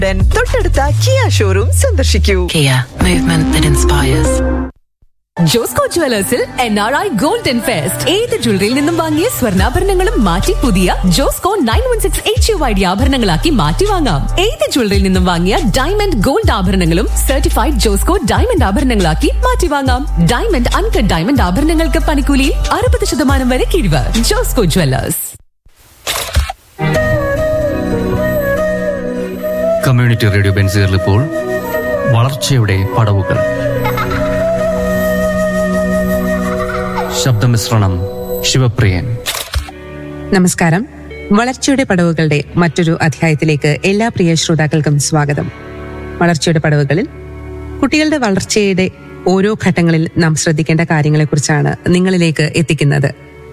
ഉടൻ തൊട്ടടുത്ത Kia showroom സന്ദർശിക്കൂ Kia, movement that inspires. Josco ജുവലേഴ്സിൽ N R I golden fest ഏത് ജ്വല്ലറിയിൽ നിന്നും വാങ്ങിയ സ്വർണ്ണാഭരണങ്ങളും മാറ്റി പുതിയ Josco nine one six H U I D ആഭരണങ്ങളാക്കി മാറ്റി വാങ്ങാം ഏത് ജ്വല്ലറിയിൽ നിന്നും വാങ്ങിയ ഡയമണ്ട് ഗോൾഡ് ആഭരണങ്ങളും സർട്ടിഫൈഡ് ജോസ്കോ ഡയമണ്ട് ആഭരണങ്ങളാക്കി മാറ്റി വാങ്ങാം ഡയമണ്ട് അൺകട്ട് ഡയമണ്ട് ആഭരണങ്ങൾക്ക് പണിക്കൂലിയിൽ അറുപത് ശതമാനം വരെ കിഴിവ് ജോസ്കോ ജുവലേഴ്സ് കമ്മ്യൂണിറ്റി റേഡിയോ ബെൻസുകളിൽ ഇപ്പോൾ വളർച്ചയുടെ പടവുകൾ ശബ്ദമിശ്രണം ശിവപ്രിയൻ നമസ്കാരം വളർച്ചയുടെ പടവുകളുടെ മറ്റൊരു അധ്യായത്തിലേക്ക് എല്ലാ പ്രിയ ശ്രോതാക്കൾക്കും സ്വാഗതം വളർച്ചയുടെ പടവുകളിൽ കുട്ടികളുടെ വളർച്ചയുടെ ഓരോ ഘട്ടങ്ങളിൽ നാം ശ്രദ്ധിക്കേണ്ട കാര്യങ്ങളെക്കുറിച്ചാണ് നിങ്ങളിലേക്ക് എത്തിക്കുന്നത്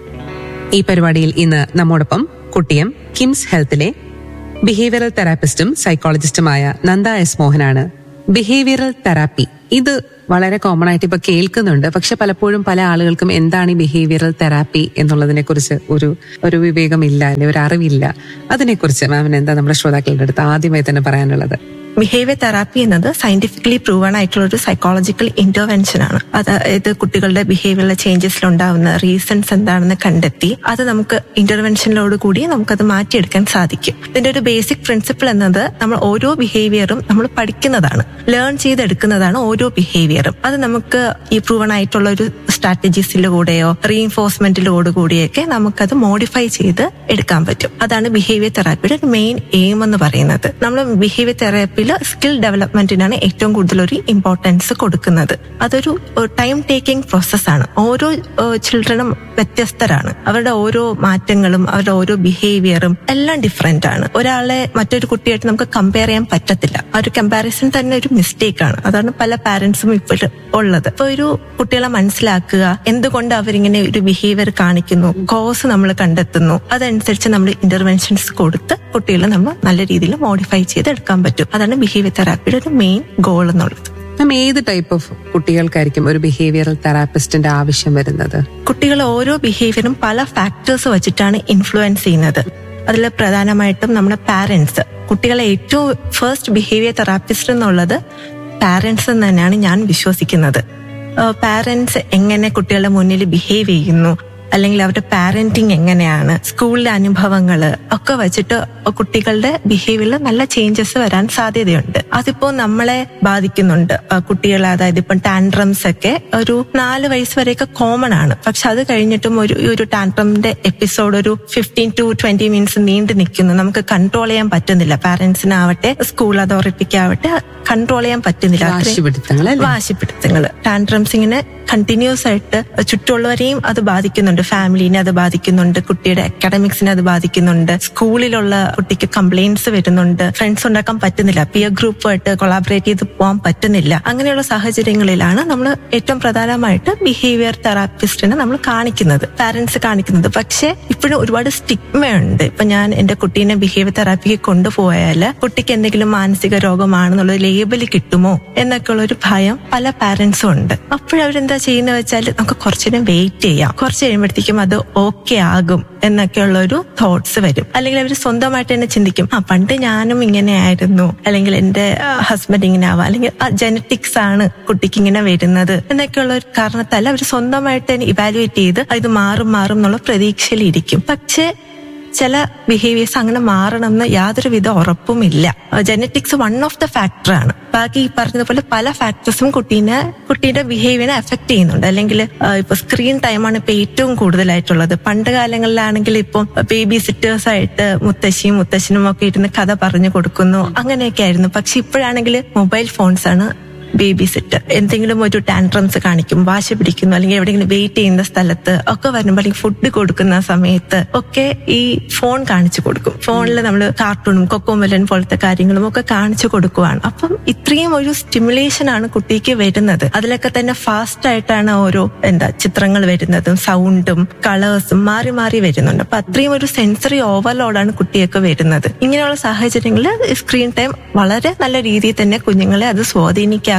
ഈ പരിപാടിയിൽ ഇന്ന് നമ്മോടൊപ്പം കുട്ടിയം കിംസ് ഹെൽത്തിലെ ബിഹേവിയറൽ തെറാപ്പിസ്റ്റും സൈക്കോളജിസ്റ്റുമായ നന്ദ എസ് മോഹനാണ് ബിഹേവിയറൽ തെറാപ്പി ഇത് വളരെ കോമൺ ആയിട്ട് ഇപ്പൊ കേൾക്കുന്നുണ്ട് പക്ഷെ പലപ്പോഴും പല ആളുകൾക്കും എന്താണ് ഈ ബിഹേവിയറൽ തെറാപ്പി എന്നുള്ളതിനെ കുറിച്ച് ഒരു ഒരു വിവേകമില്ല അല്ലെ ഒരു അറിവില്ല അതിനെക്കുറിച്ച് മാമിന് എന്താ നമ്മുടെ ശ്രോതാക്കളുടെ അടുത്ത് ആദ്യമായി തന്നെ പറയാനുള്ളത് ബിഹേവിയർ തെറാപ്പി എന്നത് സയന്റിഫിക്കലി പ്രൂവൺ ആയിട്ടുള്ള ഒരു സൈക്കോളജിക്കൽ ഇന്റർവെൻഷൻ ആണ് അതായത് കുട്ടികളുടെ ബിഹേവിയറിലെ ചേഞ്ചസിൽ ഉണ്ടാവുന്ന റീസൺസ് എന്താണെന്ന് കണ്ടെത്തി അത് നമുക്ക് ഇന്റർവെൻഷനിലോട് കൂടി നമുക്കത് മാറ്റിയെടുക്കാൻ സാധിക്കും ഇതിന്റെ ഒരു ബേസിക് പ്രിൻസിപ്പിൾ എന്നത് നമ്മൾ ഓരോ ബിഹേവിയറും നമ്മൾ പഠിക്കുന്നതാണ് ലേൺ ചെയ്തെടുക്കുന്നതാണ് ഓരോ ബിഹേവിയറും അത് നമുക്ക് ഈ പ്രൂവൺ ആയിട്ടുള്ള ഒരു സ്ട്രാറ്റജീസിലൂടെയോ റീഇൻഫോഴ്സ്മെന്റിലോട് കൂടിയൊക്കെ നമുക്കത് മോഡിഫൈ ചെയ്ത് എടുക്കാൻ പറ്റും അതാണ് ബിഹേവിയർ തെറാപ്പിയുടെ ഒരു മെയിൻ എയിം എന്ന് പറയുന്നത് നമ്മൾ ബിഹേവിയർ തെറാപ്പിയിൽ സ്കിൽ ഡെവലപ്മെന്റിനാണ് ഏറ്റവും കൂടുതൽ ഒരു ഇമ്പോർട്ടൻസ് കൊടുക്കുന്നത് അതൊരു ടൈം ടേക്കിംഗ് പ്രോസസ്സാണ് ഓരോ ചിൽഡ്രനും വ്യത്യസ്തരാണ് അവരുടെ ഓരോ മാറ്റങ്ങളും അവരുടെ ഓരോ ബിഹേവിയറും എല്ലാം ഡിഫറെന്റ് ആണ് ഒരാളെ മറ്റൊരു കുട്ടിയായിട്ട് നമുക്ക് കമ്പയർ ചെയ്യാൻ പറ്റത്തില്ല ആ ഒരു കമ്പാരിസൺ തന്നെ ഒരു മിസ്റ്റേക്ക് ആണ് അതാണ് പല പാരന്റ്സും ഇപ്പോൾ ഉള്ളത് ഇപ്പൊ ഒരു കുട്ടികളെ മനസ്സിലാക്കുക എന്തുകൊണ്ട് അവരിങ്ങനെ ഒരു ബിഹേവിയർ കാണിക്കുന്നു കോസ് നമ്മൾ കണ്ടെത്തുന്നു അതനുസരിച്ച് നമ്മൾ ഇന്റർവെൻഷൻസ് കൊടുത്ത് കുട്ടികളെ നമ്മൾ നല്ല രീതിയിൽ മോഡിഫൈ ചെയ്ത് എടുക്കാൻ പറ്റും അതാണ് ബിഹേവിയർ തെറാപ്പിയുടെ ഒരു മെയിൻ ഗോൾ എന്നുള്ളത് മാം ഏത് ടൈപ്പ് ഓഫ് കുട്ടികൾക്കായിരിക്കും ഒരു ബിഹേവിയറൽ തെറാപ്പിസ്റ്റിന്റെ ആവശ്യം വരുന്നത് കുട്ടികൾ ഓരോ ബിഹേവിയറും പല ഫാക്ടേഴ്സ് വെച്ചിട്ടാണ് ഇൻഫ്ലുവൻസ് ചെയ്യുന്നത് അതിൽ പ്രധാനമായിട്ടും നമ്മുടെ പാരന്റ്സ് കുട്ടികളെ ഏറ്റവും ഫസ്റ്റ് ബിഹേവിയർ തെറാപ്പിസ്റ്റ് എന്നുള്ളത് പാരന്റ്സ് എന്ന് തന്നെയാണ് ഞാൻ വിശ്വസിക്കുന്നത് പാരന്റ്സ് എങ്ങനെ കുട്ടികളുടെ മുന്നിൽ ബിഹേവ് ചെയ്യുന്നു അല്ലെങ്കിൽ അവരുടെ പാരന്റിങ് എങ്ങനെയാണ് സ്കൂളിലെ അനുഭവങ്ങൾ ഒക്കെ വെച്ചിട്ട് കുട്ടികളുടെ ബിഹേവിയറിൽ നല്ല ചേഞ്ചസ് വരാൻ സാധ്യതയുണ്ട് അതിപ്പോ നമ്മളെ ബാധിക്കുന്നുണ്ട് കുട്ടികൾ അതായത് ഇപ്പം ടാൻഡ്രംസ് ഒക്കെ ഒരു നാല് വയസ്സ് വരെയൊക്കെ കോമൺ ആണ് പക്ഷെ അത് കഴിഞ്ഞിട്ടും ഒരു ഈ ഒരു ടാൻഡ്രമിന്റെ എപ്പിസോഡ് ഒരു ഫിഫ്റ്റീൻ ടു ട്വന്റി മിനിറ്റ്സ് നീണ്ടു നിൽക്കുന്നു നമുക്ക് കൺട്രോൾ ചെയ്യാൻ പറ്റുന്നില്ല പാരന്റ്സിനാവട്ടെ സ്കൂൾ അതോറിറ്റിക്കാവട്ടെ കൺട്രോൾ ചെയ്യാൻ പറ്റുന്നില്ല അത്രയും വാശിപിടുത്തങ്ങൾ അല്ലേ? വാശിപ്പിടുത്തങ്ങൾ ടാൻഡ്രംസ് ഇങ്ങനെ കണ്ടിന്യൂസ് ആയിട്ട് ചുറ്റുമുള്ളവരെയും അത് ബാധിക്കുന്നുണ്ട് ഫാമിലിനെ അത് ബാധിക്കുന്നുണ്ട് കുട്ടിയുടെ അക്കാഡമിക്സിനെ അത് ബാധിക്കുന്നുണ്ട് സ്കൂളിലുള്ള കുട്ടിക്ക് കംപ്ലൈന്റ്സ് വരുന്നുണ്ട് ഫ്രണ്ട്സ് ഉണ്ടാക്കാൻ പറ്റുന്നില്ല പിയർ ഗ്രൂപ്പുമായിട്ട് കൊളാബറേറ്റ് ചെയ്ത് പോകാൻ പറ്റുന്നില്ല അങ്ങനെയുള്ള സാഹചര്യങ്ങളിലാണ് നമ്മൾ ഏറ്റവും പ്രധാനമായിട്ട് ബിഹേവിയർ തെറാപ്പിസ്റ്റിനെ നമ്മൾ കാണിക്കുന്നത് പാരന്റ്സ് കാണിക്കുന്നത് പക്ഷെ ഇപ്പോഴും ഒരുപാട് സ്റ്റിഗ്മ ഉണ്ട് ഇപ്പൊ ഞാൻ എന്റെ കുട്ടീനെ ബിഹേവിയർ തെറാപ്പിക്ക് കൊണ്ടുപോയാൽ കുട്ടിക്ക് എന്തെങ്കിലും മാനസിക രോഗമാണെന്നുള്ള ലേബൽ കിട്ടുമോ എന്നൊക്കെയുള്ള ഒരു ഭയം പല പാരന്റ്സും ഉണ്ട് അപ്പോഴവരെന്താ ചെയ്യുന്നത് വെച്ചാൽ നമുക്ക് കുറച്ചുനേരം വെയിറ്റ് ചെയ്യാം കുറച്ച് കഴിയുമ്പോഴത്തേക്കും അത് ഓക്കെ ആകും എന്നൊക്കെയുള്ള ഒരു തോട്ട്സ് വരും അല്ലെങ്കിൽ അവർ സ്വന്തമായിട്ട് തന്നെ ചിന്തിക്കും ആ പണ്ട് ഞാനും ഇങ്ങനെയായിരുന്നു അല്ലെങ്കിൽ എന്റെ ഹസ്ബൻഡ് ഇങ്ങനെ ആവാം അല്ലെങ്കിൽ ജനറ്റിക്സ് ആണ് കുട്ടിക്ക് ഇങ്ങനെ വരുന്നത് എന്നൊക്കെയുള്ള ഒരു കാരണത്താൽ അവർ സ്വന്തമായിട്ട് തന്നെ ഇവാലുവേറ്റ് ചെയ്ത് "ആ, ഇത് മാറും മാറും എന്നുള്ള പ്രതീക്ഷയിലിരിക്കും പക്ഷേ ചില ബിഹേവിയേഴ്സ് അങ്ങനെ മാറണം എന്ന് യാതൊരുവിധ ഉറപ്പുമില്ല genetics one of the factor ആണ് ബാക്കി ഈ പറഞ്ഞതുപോലെ പല ഫാക്ടേഴ്സും കുട്ടീനെ കുട്ടീന്റെ ബിഹേവിയറിനെ എഫക്ട് ചെയ്യുന്നുണ്ട് അല്ലെങ്കിൽ ഇപ്പൊ സ്ക്രീൻ ടൈമാണ് ഇപ്പൊ ഏറ്റവും കൂടുതലായിട്ടുള്ളത് പണ്ട് കാലങ്ങളിലാണെങ്കിൽ ഇപ്പം ബേബി സിറ്റേഴ്സ് ആയിട്ട് മുത്തശ്ശിയും മുത്തശ്ശനും ഒക്കെ ഇരുന്ന് കഥ പറഞ്ഞു കൊടുക്കുന്നു അങ്ങനെയൊക്കെ ആയിരുന്നു പക്ഷെ ഇപ്പോഴാണെങ്കിൽ മൊബൈൽ ഫോൺസ് ആണ് ബേബി സെറ്റ് എന്തെങ്കിലും ഒരു ടാൻട്രംസ് കാണിക്കും വാശി പിടിക്കുന്നു അല്ലെങ്കിൽ എവിടെയെങ്കിലും വെയിറ്റ് ചെയ്യുന്ന സ്ഥലത്ത് ഒക്കെ വരുമ്പോൾ അല്ലെങ്കിൽ ഫുഡ് കൊടുക്കുന്ന സമയത്ത് ഒക്കെ ഈ ഫോൺ കാണിച്ചു കൊടുക്കും ഫോണിൽ നമ്മൾ കാർട്ടൂണും കൊക്കോമെലൻ പോലത്തെ കാര്യങ്ങളും ഒക്കെ കാണിച്ചു കൊടുക്കുവാണ് അപ്പം ഇത്രയും ഒരു സ്റ്റിമുലേഷൻ ആണ് കുട്ടിക്ക് വരുന്നത് അതിലൊക്കെ തന്നെ ഫാസ്റ്റ് ആയിട്ടാണ് ഓരോ എന്താ ചിത്രങ്ങൾ വരുന്നതും സൗണ്ടും കളേഴ്സും മാറി മാറി വരുന്നുണ്ട് അപ്പൊ അത്രയും ഒരു സെൻസറി ഓവർലോഡാണ് കുട്ടിയൊക്കെ വരുന്നത് ഇങ്ങനെയുള്ള സാഹചര്യങ്ങളിൽ സ്ക്രീൻ ടൈം വളരെ നല്ല രീതിയിൽ തന്നെ കുഞ്ഞുങ്ങളെ അത് സ്വാധീനിക്കാറുണ്ട്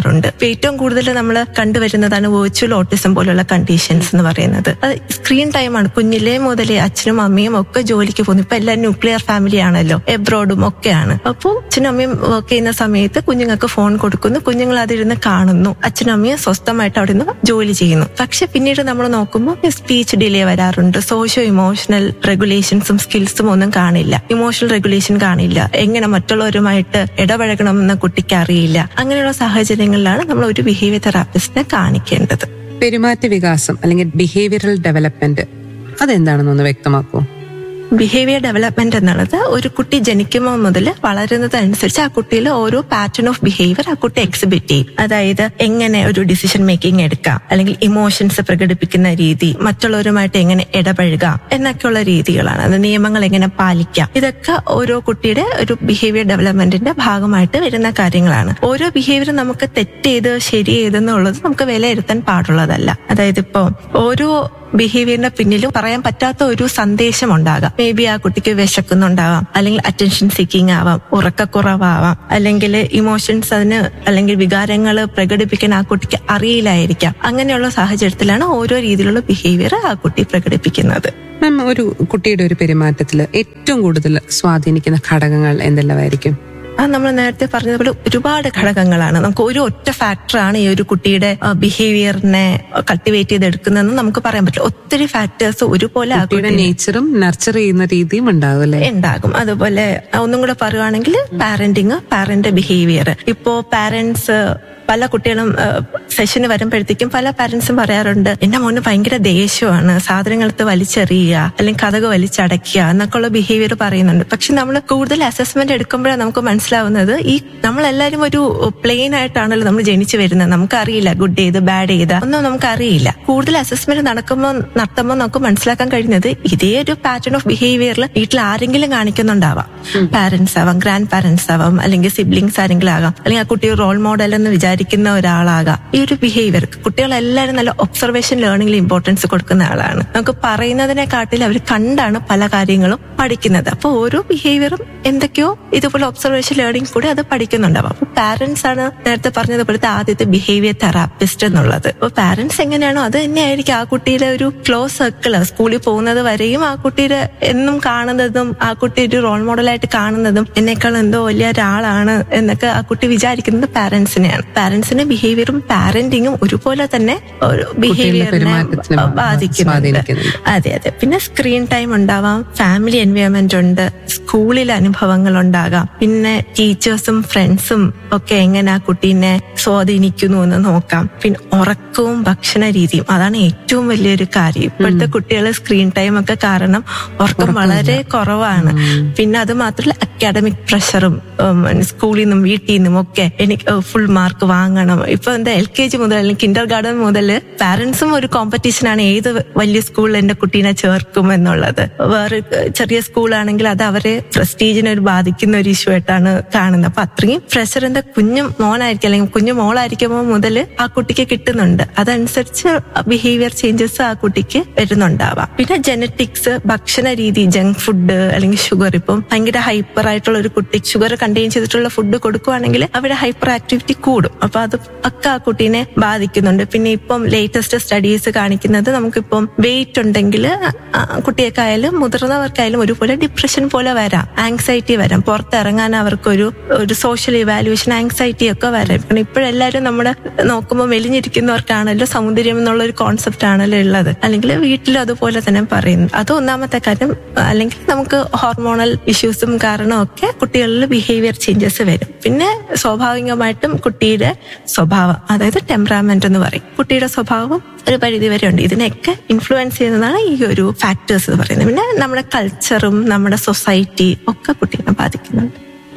വരാറുണ്ട് ഇപ്പൊ ഏറ്റവും കൂടുതൽ നമ്മൾ കണ്ടുവരുന്നതാണ് വെർച്വൽ ഓട്ടിസം പോലുള്ള കണ്ടീഷൻസ് എന്ന് പറയുന്നത് അത് സ്ക്രീൻ ടൈമാണ് കുഞ്ഞിലേ മുതലേ അച്ഛനും അമ്മയും ഒക്കെ ജോലിക്ക് പോകുന്നു ഇപ്പൊ എല്ലാം ന്യൂക്ലിയർ ഫാമിലി ആണല്ലോ എബ്രോഡും ഒക്കെയാണ് അപ്പോൾ അച്ഛനും അമ്മയും വർക്ക് ചെയ്യുന്ന സമയത്ത് കുഞ്ഞുങ്ങൾക്ക് ഫോൺ കൊടുക്കുന്നു കുഞ്ഞുങ്ങൾ അതിരുന്ന് കാണുന്നു അച്ഛനും അമ്മയും സ്വസ്ഥമായിട്ട് അവിടെ നിന്ന് ജോലി ചെയ്യുന്നു പക്ഷെ പിന്നീട് നമ്മൾ നോക്കുമ്പോൾ സ്പീച്ച് ഡിലേ വരാറുണ്ട് സോഷ്യോ ഇമോഷണൽ റെഗുലേഷൻസും സ്കിൽസും ഒന്നും കാണില്ല ഇമോഷണൽ റെഗുലേഷൻ കാണില്ല എങ്ങനെ മറ്റുള്ളവരുമായിട്ട് ഇടപഴകണം എന്ന് കുട്ടിക്ക് അറിയില്ല അങ്ങനെയുള്ള സാഹചര്യങ്ങളിലാണ് നമ്മൾ ഒരു ബിഹേവിയർ തെറാപ്പിസ്റ്റിനെ കാണിക്കേണ്ടത് പെരുമാറ്റ വികാസം അല്ലെങ്കിൽ ബിഹേവിയറൽ ഡെവലപ്മെന്റ് അതെന്താണെന്നൊന്ന് വ്യക്തമാക്കൂ ബിഹേവിയർ ഡെവലപ്മെന്റ് എന്നുള്ളത് ഒരു കുട്ടി ജനിക്കുമ്പോൾ മുതൽ വളരുന്നത് അനുസരിച്ച് ആ കുട്ടിയിൽ ഓരോ പാറ്റേൺ ഓഫ് ബിഹേവിയർ ആ കുട്ടി എക്സിബിറ്റ് ചെയ്യും അതായത് എങ്ങനെ ഒരു ഡിസിഷൻ മേക്കിംഗ് എടുക്കാം അല്ലെങ്കിൽ ഇമോഷൻസ് പ്രകടിപ്പിക്കുന്ന രീതി മറ്റുള്ളവരുമായിട്ട് എങ്ങനെ ഇടപഴകാം എന്നൊക്കെയുള്ള രീതികളാണ് അത് നിയമങ്ങൾ എങ്ങനെ പാലിക്കാം ഇതൊക്കെ ഓരോ കുട്ടിയുടെ ഒരു ബിഹേവിയർ ഡെവലപ്മെന്റിന്റെ ഭാഗമായിട്ട് വരുന്ന കാര്യങ്ങളാണ് ഓരോ ബിഹേവിയർ നമുക്ക് തെറ്റ് ചെയ്ത് ശരി ചെയ്തെന്നുള്ളത് നമുക്ക് വിലയിരുത്താൻ പാടുള്ളതല്ല അതായത് ഇപ്പോ ഓരോ ബിഹേവിയറിന്റെ പിന്നിലും പറയാൻ പറ്റാത്ത ഒരു സന്ദേശം ഉണ്ടാകാം മേ ബി ആ കുട്ടിക്ക് വിശക്കുന്നുണ്ടാവാം അല്ലെങ്കിൽ അറ്റൻഷൻ സീക്കിംഗ് ആവാം ഉറക്കക്കുറവാവാം അല്ലെങ്കിൽ ഇമോഷൻസ് അതിന് അല്ലെങ്കിൽ വികാരങ്ങൾ പ്രകടിപ്പിക്കാൻ ആ കുട്ടിക്ക് അറിയില്ലായിരിക്കാം അങ്ങനെയുള്ള സാഹചര്യത്തിലാണ് ഓരോ രീതിയിലുള്ള ബിഹേവിയർ ആ കുട്ടി പ്രകടിപ്പിക്കുന്നത് മാം ഒരു കുട്ടിയുടെ ഒരു പെരുമാറ്റത്തിൽ ഏറ്റവും കൂടുതൽ സ്വാധീനിക്കുന്ന ഘടകങ്ങൾ എന്തെല്ലാമായിരിക്കും അത് നമ്മൾ നേരത്തെ പറഞ്ഞതുപോലെ ഒരുപാട് ഘടകങ്ങളാണ് നമുക്ക് ഒരു ഒറ്റ ഫാക്ടറാണ് ഈ ഒരു കുട്ടിയുടെ ബിഹേവിയറിനെ കൾട്ടിവേറ്റ് ചെയ്തെടുക്കുന്നതെന്ന് നമുക്ക് പറയാൻ പറ്റില്ല ഒത്തിരി ഫാക്ടേഴ്സ് ഒരുപോലെ ആ കുട്ടിയുടെ കുട്ടീനെ നേച്ചറും നർച്ചർ ചെയ്യുന്ന രീതിയും ഉണ്ടാവും അല്ലേ ഉണ്ടാകും അതുപോലെ ഒന്നും കൂടെ പറയുവാണെങ്കിൽ പാരന്റിങ് പാരന്റ് ബിഹേവിയർ ഇപ്പോ പാരന്റ്സ് പല കുട്ടികളും സെഷന് വരുമ്പോഴത്തേക്കും പല പാരന്റ്സും പറയാറുണ്ട് എന്റെ മോന് ഭയങ്കര ദേഷ്യമാണ് സാധനങ്ങളെടുത്ത് വലിച്ചെറിയുക അല്ലെങ്കിൽ കഥക് വലിച്ചടയ്ക്കുക എന്നൊക്കെയുള്ള ബിഹേവിയർ പറയുന്നുണ്ട് പക്ഷെ നമ്മൾ കൂടുതൽ അസസ്മെന്റ് എടുക്കുമ്പോഴാണ് നമുക്ക് മനസ്സിലാവുന്നത് ഈ നമ്മളെല്ലാവരും ഒരു പ്ലെയിൻ ആയിട്ടാണല്ലോ നമ്മൾ ജനിച്ചു വരുന്നത് നമുക്കറിയില്ല ഗുഡ് ഏത് ബാഡ് ഏത് ഒന്നും നമുക്കറിയില്ല കൂടുതൽ അസസ്മെന്റ് നടക്കുമ്പോൾ നടത്തുമ്പോൾ നമുക്ക് മനസ്സിലാക്കാൻ കഴിയുന്നത് ഇതേ ഒരു പാറ്റേൺ ഓഫ് ബിഹേവിയറിൽ വീട്ടിൽ ആരെങ്കിലും കാണിക്കുന്നുണ്ടാവാം പാരന്റ്സ് ആവാം ഗ്രാൻഡ് പാരന്റ്സ് ആവാം അല്ലെങ്കിൽ സിബ്ലിങ്സ് ആരെങ്കിലും ആകാം അല്ലെങ്കിൽ ആ കുട്ടി റോൾ മോഡൽ എന്ന് വിചാരിക്കുന്ന ഒരാളാകാം ഈ ഒരു ബിഹേവിയർ കുട്ടികളെല്ലാവരും നല്ല ഒബ്സർവേഷൻ ലേണിംഗിൽ ഇമ്പോർട്ടൻസ് കൊടുക്കുന്ന ആളാണ് നമുക്ക് പറയുന്നതിനെക്കാട്ടിൽ അവർ കണ്ടാണ് പല കാര്യങ്ങളും പഠിക്കുന്നത് അപ്പൊ ഓരോ ബിഹേവിയറും എന്തൊക്കെയോ ഇതുപോലെ ഒബ്സർവേഷൻ ലേണിംഗ് കൂടി അത് പഠിക്കുന്നുണ്ടാവും അപ്പൊ പാരന്റ്സ് ആണ് നേരത്തെ പറഞ്ഞതുപോലത്തെ ആദ്യത്തെ ബിഹേവിയർ തെറാപ്പിസ്റ്റ് എന്നുള്ളത് അപ്പൊ പാരന്റ്സ് എങ്ങനെയാണോ അത് തന്നെയായിരിക്കും ആ കുട്ടിയുടെ ഒരു ക്ലോസ് സർക്കിള് സ്കൂളിൽ പോകുന്നത് വരെയും ആ കുട്ടിയുടെ എന്നും കാണുന്നതും ആ കുട്ടി ഒരു റോൾ മോഡലായിട്ട് കാണുന്നതും എന്നേക്കാൾ എന്തോ വലിയ ഒരാളാണ് എന്നൊക്കെ ആ കുട്ടി വിചാരിക്കുന്നത് പാരന്റ്സിനെയാണ് പാരന്റ്സിന്റെ ബിഹേവിയറും പാരന്റിങ്ങും ഒരുപോലെ തന്നെ ഒരു ബിഹേവിയറിനെ പെരുമാറ്റത്തിനെ ബാ- ബാധിക്കുന്നുണ്ട് സ്വാധീനിക്കുന്നുണ്ട്. അതെ അതെ പിന്നെ സ്ക്രീൻ ടൈം ഉണ്ടാവാം ഫാമിലി എൻവയോൺമെന്റ് ഉണ്ട് സ്കൂളിലെ അനുഭവങ്ങൾ ഉണ്ടാകാം പിന്നെ ടീച്ചേഴ്സും ഫ്രണ്ട്സും ഒക്കെ എങ്ങനെ ആ കുട്ടീനെ സ്വാധീനിക്കുന്നു എന്ന് നോക്കാം പിന്നെ ഉറക്കവും ഭക്ഷണ രീതിയും അതാണ് ഏറ്റവും വലിയൊരു കാര്യം ഇപ്പോഴത്തെ കുട്ടികൾ സ്ക്രീൻ ടൈം ഒക്കെ കാരണം ഉറക്കം വളരെ കുറവാണ് പിന്നെ അത് മാത്രമല്ല അക്കാഡമിക് പ്രഷറും സ്കൂളിൽ നിന്നും വീട്ടിൽ നിന്നും ഒക്കെ എനിക്ക് ഫുൾ മാർക്ക് വാങ്ങണം ഇപ്പൊ എന്താ എൽ കെ ജി മുതൽ അല്ലെങ്കിൽ കിൻഡർ ഗാർഡൻ മുതൽ പാരന്റ്സും ഒരു കോമ്പറ്റീഷനാണ് ഏത് വലിയ സ്കൂളിൽ എന്റെ കുട്ടീനെ ചേർക്കും എന്നുള്ളത് വേറെ ചെറിയ സ്കൂളാണെങ്കിൽ അത് അവരെ പ്രസ്റ്റീജിനെ ഒരു ബാധിക്കുന്ന ഒരു ഇഷ്യൂ ആയിട്ടാണ് കാണുന്നത് അപ്പൊ അത്രയും പ്രഷർ എന്താ കുഞ്ഞു മോനായിരിക്കും അല്ലെങ്കിൽ കുഞ്ഞു മോളായിരിക്കുമ്പോൾ മുതൽ ആ കുട്ടിക്ക് കിട്ടുന്നുണ്ട് അതനുസരിച്ച് ബിഹേവിയർ ചേഞ്ചസ് ആ കുട്ടിക്ക് വരുന്നുണ്ടാവാം പിന്നെ ജനറ്റിക്സ് ഭക്ഷണ രീതി ജങ്ക് ഫുഡ് അല്ലെങ്കിൽ ഷുഗർ ഇപ്പം ഭയങ്കര ഹൈപ്പർ ആയിട്ടുള്ള ഒരു കുട്ടി ഷുഗർ കണ്ടെയ്ൻ ചെയ്തിട്ടുള്ള ഫുഡ് കൊടുക്കുവാണെങ്കിൽ അവിടെ ഹൈപ്പർ ആക്ടിവിറ്റി കൂടും അപ്പൊ അത് ഒക്കെ ആ കുട്ടീനെ ബാധിക്കുന്നുണ്ട് പിന്നെ ഇപ്പം ലേറ്റസ്റ്റ് സ്റ്റഡീസ് കാണിക്കുന്നത് നമുക്കിപ്പം വെയിറ്റ് ഉണ്ടെങ്കിൽ കുട്ടിയൊക്കെയായാലും മുതിർന്നവർക്കായാലും ഒരുപോലെ ഡിപ്രഷൻ പോലെ വരാം ആങ്സൈറ്റി വരാം പുറത്തിറങ്ങാൻ അവർക്കൊരു ഒരു സോഷ്യൽ ഇവാലുവേഷൻ ആങ്സൈറ്റി ഒക്കെ വരാം കാരണം ഇപ്പോഴെല്ലാവരും നമ്മുടെ നോക്കുമ്പോൾ മെലിഞ്ഞിരിക്കുന്നവർക്കാണല്ലോ സൗന്ദര്യം എന്നുള്ള ഒരു കോൺസെപ്റ്റ് ആണല്ലോ ഉള്ളത് അല്ലെങ്കിൽ വീട്ടിലും അതുപോലെ തന്നെ പറയുന്നു അത് ഒന്നാമത്തെ കാര്യം അല്ലെങ്കിൽ നമുക്ക് ഹോർമോണൽ ഇഷ്യൂസും കാരണമൊക്കെ കുട്ടികളിൽ ബിഹേവിയർ ചേഞ്ചസ് വരും പിന്നെ സ്വാഭാവികമായിട്ടും കുട്ടിയുടെ സ്വഭാവം അതായത് ടെമ്പറാമെന്റ് എന്ന് പറയും കുട്ടിയുടെ സ്വഭാവം ഒരു പരിധി വരെ ഉണ്ട് ഇതിനെയൊക്കെ ഇൻഫ്ലുവൻസ് ചെയ്യുന്നതാണ് ഈ ഒരു ഫാക്ടേഴ്സ് എന്ന് പറയുന്നത് പിന്നെ നമ്മുടെ കൾച്ചറും നമ്മുടെ സൊസൈറ്റി ഒക്കെ കുട്ടീനെ ബാധിക്കുന്നുണ്ട്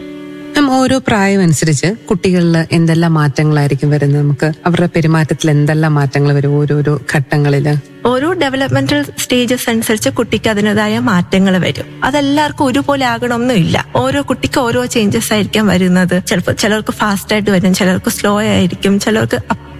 മാം ഓരോ പ്രായം അനുസരിച്ച് കുട്ടികളിൽ എന്തെല്ലാം മാറ്റങ്ങളായിരിക്കും വരുന്നത് നമുക്ക് അവരുടെ പെരുമാറ്റത്തിൽ എന്തെല്ലാം മാറ്റങ്ങൾ വരും ഓരോരോ ഘട്ടങ്ങളില് ഓരോ ഡെവലപ്മെന്റൽ സ്റ്റേജസ് അനുസരിച്ച് കുട്ടിക്ക് അതിൻ്റെതായ മാറ്റങ്ങൾ വരും അതെല്ലാവർക്കും ഒരുപോലെ ആകണമെന്നില്ല ഓരോ കുട്ടിക്ക് ഓരോ ചേഞ്ചസ് ആയിരിക്കാം വരുന്നത് ചിലപ്പോൾ ചിലർക്ക് ഫാസ്റ്റ് ആയിട്ട് വരും ചിലർക്ക് സ്ലോ ആയിരിക്കും ചിലർക്ക് അപ്പ്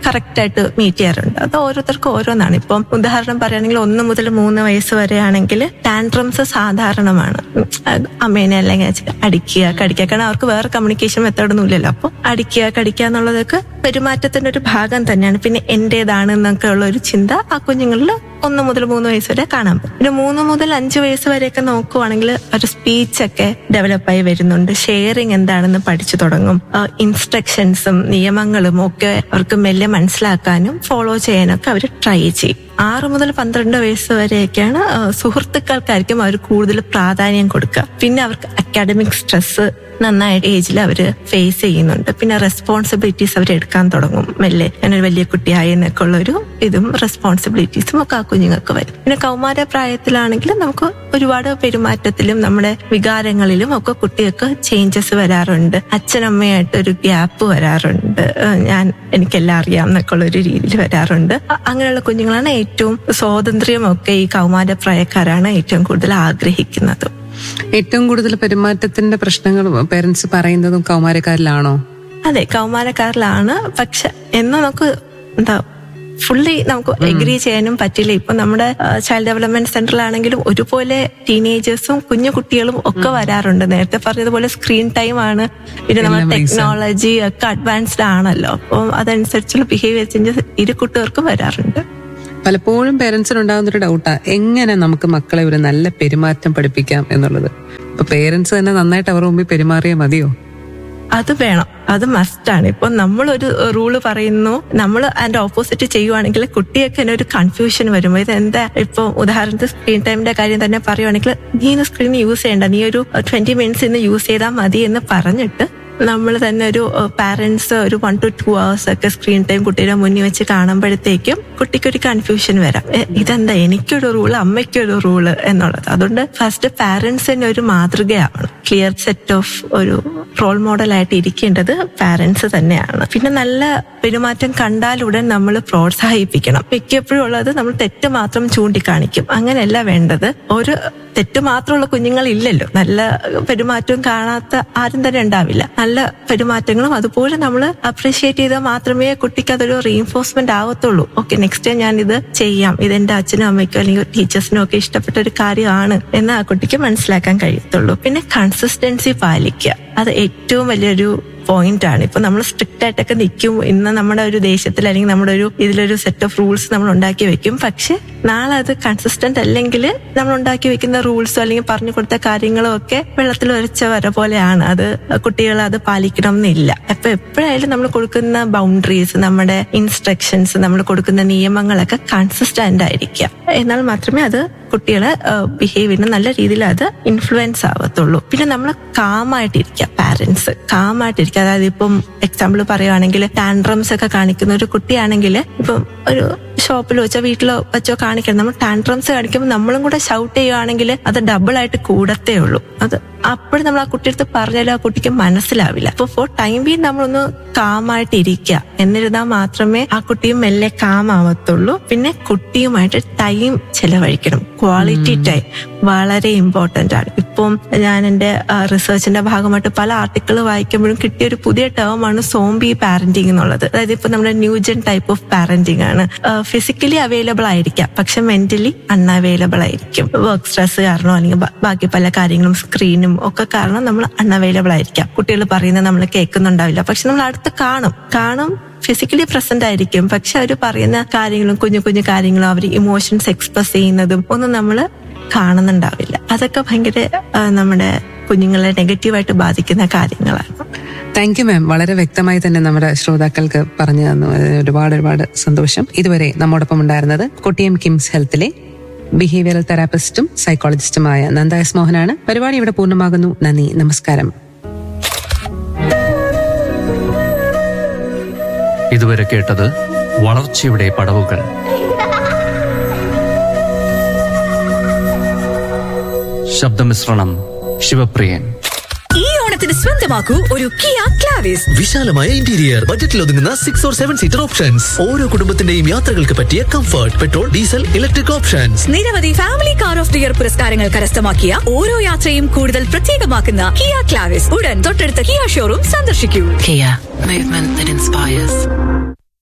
കറക്റ്റ് ആയിട്ട് മീറ്റ് ചെയ്യാറുണ്ട് അത് ഓരോരുത്തർക്കും ഓരോന്നാണ് ഇപ്പം ഉദാഹരണം പറയുകയാണെങ്കിൽ ഒന്ന് മുതൽ മൂന്ന് വയസ്സ് വരെ ആണെങ്കിൽ ടാൻട്രംസ് സാധാരണമാണ് ഉം, അത് അമ്മേനെ അല്ലെങ്കിൽ അച്ഛനെ അടിക്കുക കടിക്കുക കാരണം അവർക്ക് വേറെ കമ്മ്യൂണിക്കേഷൻ മെത്തേഡൊന്നും ഇല്ലല്ലോ അപ്പോൾ അടിക്കുക കടിക്കുക എന്നുള്ളതൊക്കെ പെരുമാറ്റത്തിന്റെ ഒരു ഭാഗം തന്നെയാണ് പിന്നെ എന്റേതാണ് എന്നൊക്കെ ഉള്ള ഒരു ചിന്ത ആ കുഞ്ഞുങ്ങളിൽ ഒന്ന് മുതൽ മൂന്ന് വയസ്സ് വരെ കാണാൻ പറ്റും പിന്നെ മൂന്ന് മുതൽ അഞ്ച് വയസ്സ് വരെയൊക്കെ നോക്കുവാണെങ്കിൽ ഒരു സ്പീച്ച് ഒക്കെ ഡെവലപ്പായി വരുന്നുണ്ട് ഷെയറിങ് എന്താണെന്ന് പഠിച്ചു തുടങ്ങും ഇൻസ്ട്രക്ഷൻസും നിയമങ്ങളും ഒക്കെ അവർക്ക് മെല്ലെ മനസ്സിലാക്കാനും ഫോളോ ചെയ്യാനൊക്കെ അവർ ട്രൈ ചെയ്യും ആറ് മുതൽ പന്ത്രണ്ട് വയസ്സ് വരെയൊക്കെയാണ് ആ, സുഹൃത്തുക്കൾക്കായിരിക്കും അവർ കൂടുതൽ പ്രാധാന്യം കൊടുക്കുക പിന്നെ അവർക്ക് അക്കാഡമിക് സ്ട്രെസ് നന്നായിട്ട് ഏജിൽ അവർ ഫേസ് ചെയ്യുന്നുണ്ട് പിന്നെ റെസ്പോൺസിബിലിറ്റീസ് അവർ എടുക്കാൻ തുടങ്ങും മെല്ലെ ഞാനൊരു വലിയ കുട്ടിയായി എന്നൊക്കെ ഉള്ള ഒരു ഇതും റെസ്പോൺസിബിലിറ്റീസും ഒക്കെ ആ കുഞ്ഞുങ്ങൾക്ക് വരും പിന്നെ കൗമാര പ്രായത്തിലാണെങ്കിൽ നമുക്ക് ഒരുപാട് പെരുമാറ്റത്തിലും നമ്മുടെ വികാരങ്ങളിലും ഒക്കെ കുട്ടികൾക്ക് ചേഞ്ചസ് വരാറുണ്ട് അച്ഛനമ്മയായിട്ട് ഒരു ഗ്യാപ്പ് വരാറുണ്ട് ഏഹ് ഞാൻ എനിക്കെല്ലാം അറിയാം എന്നൊക്കെ ഉള്ള ഒരു രീതിയിൽ വരാറുണ്ട് അ- അങ്ങനെയുള്ള കുഞ്ഞുങ്ങളാണ് ഏറ്റവും സ്വാതന്ത്ര്യമൊക്കെ ഈ കൗമാര പ്രായക്കാരാണ് ഏറ്റവും കൂടുതൽ ആഗ്രഹിക്കുന്നത് ഏറ്റവും കൂടുതൽ പെരുമാറ്റത്തിന്റെ പ്രശ്നങ്ങൾ പേരൻസ് പറയുന്നതും കൗമാരക്കാരിലാണോ അതെ കൗമാരക്കാരിലാണ് പക്ഷെ എന്ന് നമുക്ക് എന്താ ഫുള്ളി നമുക്ക് എഗ്രി ചെയ്യാനും പറ്റില്ല ഇപ്പൊ നമ്മുടെ ചൈൽഡ് ഡെവലപ്മെന്റ് സെന്ററിലാണെങ്കിലും ഒരുപോലെ ടീനേജേഴ്സും കുഞ്ഞു കുട്ടികളും ഒക്കെ വരാറുണ്ട് നേരത്തെ പറഞ്ഞതുപോലെ സ്ക്രീൻ ടൈം ആണ് പിന്നെ നമ്മുടെ എല്ലാം വയസ്സാണ്. ടെക്നോളജി ഒക്കെ അഡ്വാൻസ്ഡ് ആണല്ലോ അപ്പം അതനുസരിച്ചുള്ള ബിഹേവിയർ ചേഞ്ചസ് ഇരു കുട്ടികൾക്കും വരാറുണ്ട് പലപ്പോഴും പേരൻസിനുണ്ടാകുന്ന ഒരു ഡൗട്ടാ എങ്ങനെ നമുക്ക് മക്കളെ ഒരു നല്ല പെരുമാറ്റം പഠിപ്പിക്കാം എന്നുള്ളത് ഇപ്പൊ പേരൻസ് തന്നെ നന്നായിട്ട് അവരുടെ മുമ്പിൽ പെരുമാറിയാൽ മതിയോ അത് വേണം അത് മസ്റ്റാണ് ഇപ്പൊ നമ്മളൊരു റൂള് പറയുന്നു നമ്മൾ അതിന്റെ ഓപ്പോസിറ്റ് ചെയ്യുവാണെങ്കിൽ കുട്ടിയൊക്കെ തന്നെ ഒരു കൺഫ്യൂഷൻ വരുമ്പോൾ ഇത് എന്താ ഇപ്പൊ ഉദാഹരണത്തിന് സ്ക്രീൻ ടൈമിന്റെ കാര്യം തന്നെ പറയുവാണെങ്കിൽ നീ ഇന്ന് സ്ക്രീൻ യൂസ് ചെയ്യണ്ട നീ ഒരു ട്വന്റി മിനിറ്റ്സ് ഇന്ന് യൂസ് ചെയ്താൽ മതി എന്ന് പറഞ്ഞിട്ട് നമ്മൾ തന്നെ ഒരു പാരന്റ്സ് ഒരു വൺ ടു ടു അവേഴ്സ് ഒക്കെ സ്ക്രീൻ ടൈം കുട്ടിയുടെ മുന്നിൽ വെച്ച് കാണുമ്പോഴത്തേക്കും കുട്ടിക്കൊരു കൺഫ്യൂഷൻ വരാം എ, ഇതെന്താ എനിക്കൊരു റൂള് അമ്മയ്ക്കൊരു റൂള് എന്നുള്ളത് അതുകൊണ്ട് ഫസ്റ്റ് പാരന്റ്സ് തന്നെ ഒരു മാതൃകയാവണം ക്ലിയർ സെറ്റ് ഓഫ് ഒരു റോൾ മോഡലായിട്ട് ഇരിക്കേണ്ടത് പാരന്റ്സ് തന്നെയാണ് പിന്നെ നല്ല പെരുമാറ്റം കണ്ടാലുടൻ നമ്മൾ പ്രോത്സാഹിപ്പിക്കണം മിക്കപ്പോഴും ഉള്ളത് നമ്മൾ തെറ്റ് മാത്രം ചൂണ്ടിക്കാണിക്കും അങ്ങനെയല്ല വേണ്ടത് ഒരു തെറ്റ് മാത്രമുള്ള കുഞ്ഞുങ്ങൾ ഇല്ലല്ലോ നല്ല പെരുമാറ്റവും കാണാത്ത ആരും തന്നെ ഉണ്ടാവില്ല നല്ല പെരുമാറ്റങ്ങളും അതുപോലെ നമ്മൾ അപ്രീഷിയേറ്റ് ചെയ്താൽ മാത്രമേ കുട്ടിക്ക് അതൊരു റീഎൻഫോഴ്സ്മെന്റ് ആവത്തുള്ളൂ ഓക്കെ നെക്സ്റ്റ് ടൈം ഞാൻ ഇത് ചെയ്യാം ഇത് എന്റെ അച്ഛനും അമ്മയ്ക്കോ അല്ലെങ്കിൽ ടീച്ചേഴ്സിനും ഒക്കെ ഇഷ്ടപ്പെട്ട ഒരു കാര്യമാണ് എന്ന് ആ കുട്ടിക്ക് മനസ്സിലാക്കാൻ കഴിയത്തുള്ളൂ പിന്നെ കൺസിസ്റ്റൻസി പാലിക്കുക അത് ഏറ്റവും വലിയൊരു പോയിന്റ് ആണ് ഇപ്പൊ നമ്മൾ സ്ട്രിക്റ്റ് ആയിട്ടൊക്കെ നിൽക്കും ഇന്ന് നമ്മുടെ ഒരു ദേശത്തിൽ അല്ലെങ്കിൽ നമ്മുടെ ഒരു ഇതിലൊരു സെറ്റ് ഓഫ് റൂൾസ് നമ്മൾ ഉണ്ടാക്കി വെക്കും പക്ഷെ നാളെ അത് കൺസിസ്റ്റന്റ് അല്ലെങ്കിൽ നമ്മൾ ഉണ്ടാക്കി വെക്കുന്ന റൂൾസോ അല്ലെങ്കിൽ പറഞ്ഞു കൊടുത്ത കാര്യങ്ങളോ ഒക്കെ വെള്ളത്തിൽ ഒരച്ച വര പോലെയാണ് അത് കുട്ടികൾ അത് പാലിക്കണം എന്നില്ല അപ്പൊ എപ്പോഴായാലും നമ്മൾ കൊടുക്കുന്ന ബൗണ്ടറീസ് നമ്മുടെ ഇൻസ്ട്രക്ഷൻസ് നമ്മൾ കൊടുക്കുന്ന നിയമങ്ങളൊക്കെ കൺസിസ്റ്റന്റ് ആയിരിക്കുക എന്നാൽ മാത്രമേ അത് കുട്ടികളെ ബിഹേവിയറിന് നല്ല രീതിയിൽ അത് ഇൻഫ്ലുവൻസ് ആവത്തുള്ളൂ പിന്നെ നമ്മൾ കാമായിട്ടിരിക്കുക പാരന്റ്സ് കാമായിട്ടിരിക്കുക അതായത് ഇപ്പം എക്സാമ്പിൾ പറയുവാണെങ്കിൽ ടാൻഡ്രംസ് ഒക്കെ കാണിക്കുന്ന ഒരു കുട്ടിയാണെങ്കിൽ ഇപ്പം ഒരു ഷോപ്പിൽ വെച്ചോ വീട്ടിലോ വെച്ചോ കാണിക്കണം നമ്മൾ ടാൻഡ്രംസ് കാണിക്കുമ്പോൾ നമ്മളും കൂടെ ഷൗട്ട് ചെയ്യുവാണെങ്കിൽ അത് ഡബിൾ ആയിട്ട് കൂടത്തേ ഉള്ളൂ അത് അപ്പോഴും നമ്മൾ ആ കുട്ടിയടുത്ത് പറഞ്ഞാലും ആ കുട്ടിക്ക് മനസ്സിലാവില്ല അപ്പൊ ഫോർ ടൈം ബി നമ്മളൊന്ന് കാമായിട്ട് ഇരിക്കുക എന്നിരുന്നാൽ മാത്രമേ ആ കുട്ടിയും മെല്ലെ കാമാവത്തുള്ളൂ പിന്നെ കുട്ടിയുമായിട്ട് ടൈം ചെലവഴിക്കണം ക്വാളിറ്റി ടൈം വളരെ ഇമ്പോർട്ടന്റ് ആണ് ഇപ്പം ഞാൻ എന്റെ റിസർച്ചിന്റെ ഭാഗമായിട്ട് പല ആർട്ടിക്കിൾ വായിക്കുമ്പോഴും കിട്ടിയ ഒരു പുതിയ ടേമാണ് സോംബി പാരന്റിങ് എന്നുള്ളത് അതായത് ഇപ്പൊ നമ്മുടെ ന്യൂജൻ ടൈപ്പ് ഓഫ് പാരന്റിങ് ആണ് ഫിസിക്കലി അവൈലബിൾ ആയിരിക്കാം പക്ഷെ മെന്റലി അൺഅവൈലബിൾ ആയിരിക്കും വർക്ക് സ്ട്രെസ് കാരണോ അല്ലെങ്കിൽ ബ- ബാക്കി പല കാര്യങ്ങളും സ്ക്രീനും ഒക്കെ കാരണം നമ്മൾ അൺഅവൈലബിൾ ആയിരിക്കാം കുട്ടികൾ പറയുന്നത് നമ്മൾ കേൾക്കുന്നുണ്ടാവില്ല പക്ഷെ നമ്മൾ അടുത്ത് കാണും കാണും ഫിസിക്കലി പ്രസന്റ് ആയിരിക്കും പക്ഷെ അവർ പറയുന്ന കാര്യങ്ങളും കുഞ്ഞു കുഞ്ഞു കാര്യങ്ങളും അവർ ഇമോഷൻസ് എക്സ്പ്രസ് ചെയ്യുന്നതും ഒന്നും നമ്മൾ കാണുന്നുണ്ടാവില്ല അതൊക്കെ ഭയങ്കര ആ, നമ്മുടെ കുഞ്ഞുങ്ങളെ നെഗറ്റീവായിട്ട് ബാധിക്കുന്ന കാര്യങ്ങളാണ് താങ്ക് യു മാം വളരെ വ്യക്തമായി തന്നെ നമ്മുടെ ശ്രോതാക്കൾക്ക് പറഞ്ഞു തന്നു അതിന് ഒരുപാട് ഒരുപാട് സന്തോഷം ഇതുവരെ നമ്മോടൊപ്പം ഉണ്ടായിരുന്നത് കൊട്ടിയം കിംസ് ഹെൽത്തിലെ ബിഹേവിയറൽ തെറാപ്പിസ്റ്റും സൈക്കോളജിസ്റ്റുമായ നന്ദ എസ് മോഹനാണ് പരിപാടി ഇവിടെ പൂർണ്ണമാകുന്നു നന്ദി നമസ്കാരം ഇതുവരെ കേട്ടത് വളർച്ചയുടെ പടവുകൾ ശബ്ദമിശ്രണം ശിവപ്രിയൻ ഈ ഓണത്തിന് സ്വന്തമാക്കൂ ഒരു കിയ ക്ലാവിസ് വിശാലമായ ഇന്റീരിയർ ബജറ്റിൽ ഒതുങ്ങുന്ന six or seven seater options ഓരോ കുടുംബത്തിന്റെയും യാത്രകൾക്ക് പറ്റിയ comfort petrol diesel electric options നിരവധി family car of the year പുരസ്കാരങ്ങൾ കരസ്ഥമാക്കിയ ഓരോ യാത്രയും കൂടുതൽ പ്രത്യേകമാക്കുന്ന കിയ ക്ലാവിസ് ഉടൻ തൊട്ടടുത്ത കിയ ഷോറൂം സന്ദർശിക്കൂ Kia, movement that inspires.